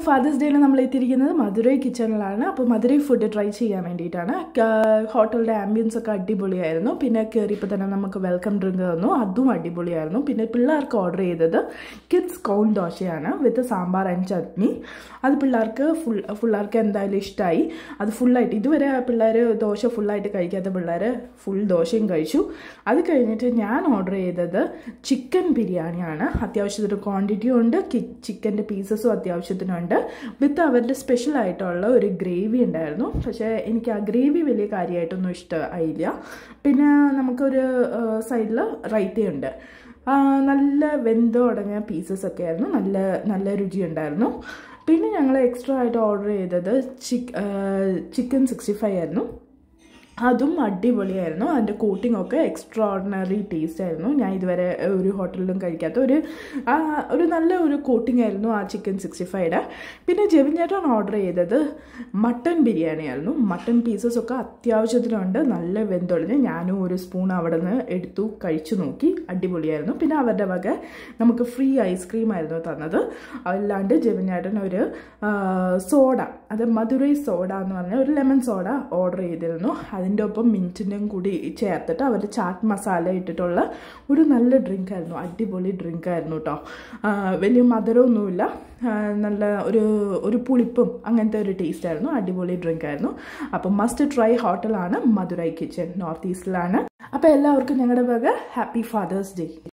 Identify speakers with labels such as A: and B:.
A: fathers ഡേയിൽ നമ്മൾ എത്തിയിരിക്കുന്നത് മധുരൈ കിച്ചണിലാണ് അപ്പോൾ മധുരൈ ഫുഡ് ട്രൈ ചെയ്യാൻ വേണ്ടിയിട്ടാണ് ഹോട്ടലിൻ്റെ ആംബിയൻസ് ഒക്കെ അടിപൊളിയായിരുന്നു പിന്നെ കയറിയപ്പോൾ തന്നെ നമുക്ക് വെൽക്കം ഡ്രിങ്ക് തന്നു അതും അടിപൊളിയായിരുന്നു പിന്നെ പിള്ളേർക്ക് ഓർഡർ ചെയ്തത് കിഡ്സ് കൗൺ ദോശയാണ് വിത്ത് സാമ്പാർ ആൻഡ് ചട്നി അത് പിള്ളേർക്ക് ഫുൾ പിള്ളേർക്ക് എന്തായാലും ഇഷ്ടമായി അത് ഫുള്ളായിട്ട് ഇതുവരെ പിള്ളേർ ദോശ ഫുള്ളായിട്ട് കഴിക്കാത്ത പിള്ളേർ ഫുൾ ദോശയും കഴിച്ചു അത് കഴിഞ്ഞിട്ട് ഞാൻ ഓർഡർ ചെയ്തത് ചിക്കൻ ബിരിയാണിയാണ് അത്യാവശ്യത്തിന് ക്വാണ്ടിറ്റിയും ഉണ്ട് ചിക്കൻ്റെ പീസസും അത്യാവശ്യത്തിനുണ്ട് വിത്ത് അവരുടെ സ്പെഷ്യൽ ആയിട്ടുള്ള ഒരു ഗ്രേവി ഉണ്ടായിരുന്നു പക്ഷേ എനിക്ക് ആ ഗ്രേവി വലിയ കാര്യമായിട്ടൊന്നും ഇഷ്ടമായില്ല പിന്നെ നമുക്കൊരു സൈഡിൽ റൈത്തയുണ്ട് നല്ല വെന്തോ അടങ്ങിയ പീസസ് ഒക്കെ ആയിരുന്നു നല്ല നല്ല രുചിയുണ്ടായിരുന്നു പിന്നെ ഞങ്ങൾ എക്സ്ട്രാ ആയിട്ട് ഓർഡർ ചെയ്തത് ചിക്ക് ചിക്കൻ സിക്സ്റ്റി ഫൈവ് ആയിരുന്നു അതും അടിപൊളിയായിരുന്നു അതിൻ്റെ കോട്ടിംഗ് ഒക്കെ എക്സ്ട്രാ ഓർഡിനറി ടേസ്റ്റ് ആയിരുന്നു ഞാൻ ഇതുവരെ ഒരു ഹോട്ടലിലും കഴിക്കാത്ത ഒരു ഒരു നല്ല ഒരു കോട്ടിംഗ് ആയിരുന്നു ആ ചിക്കൻ സിക്സ്റ്റി ഫൈയുടെ പിന്നെ ജെവിൻ ചേട്ടൻ ഓർഡർ ചെയ്തത് മട്ടൻ ബിരിയാണി ആയിരുന്നു മട്ടൻ പീസസ് ഒക്കെ അത്യാവശ്യത്തിനുണ്ട് നല്ല വെന്തൊളിഞ്ഞ് ഞാനും ഒരു സ്പൂൺ അവിടെ നിന്ന് എടുത്തു കഴിച്ചു നോക്കി അടിപൊളിയായിരുന്നു പിന്നെ അവരുടെ വക നമുക്ക് ഫ്രീ ഐസ്ക്രീം ആയിരുന്നു തന്നത് അല്ലാണ്ട് ജെവിൻ ചേട്ടൻ ഒരു സോഡ അത് മധുരൈ സോഡ എന്ന് പറഞ്ഞ ഒരു ലെമൺ സോഡ ഓർഡർ ചെയ്തിരുന്നു അതിൻ്റെ ഒപ്പം മിൻറ്റിൻ്റെയും കൂടി ചേർത്തിട്ട് അവർ ചാറ്റ് മസാല ഇട്ടിട്ടുള്ള ഒരു നല്ല ഡ്രിങ്ക് ആയിരുന്നു അടിപൊളി ഡ്രിങ്ക് ആയിരുന്നു കേട്ടോ വലിയ മധുരമൊന്നുമില്ല നല്ല ഒരു ഒരു പുളിപ്പും അങ്ങനത്തെ ഒരു ടേസ്റ്റ് ആയിരുന്നു അടിപൊളി ഡ്രിങ്ക് ആയിരുന്നു അപ്പം മസ്റ്റ് ട്രൈ ഹോട്ടലാണ് മധുരൈ കിച്ചൻ നോർത്ത് ഈസ്റ്റിലാണ് അപ്പോൾ എല്ലാവർക്കും ഞങ്ങളുടെ വക ഹാപ്പി ഫാദേഴ്സ് ഡേ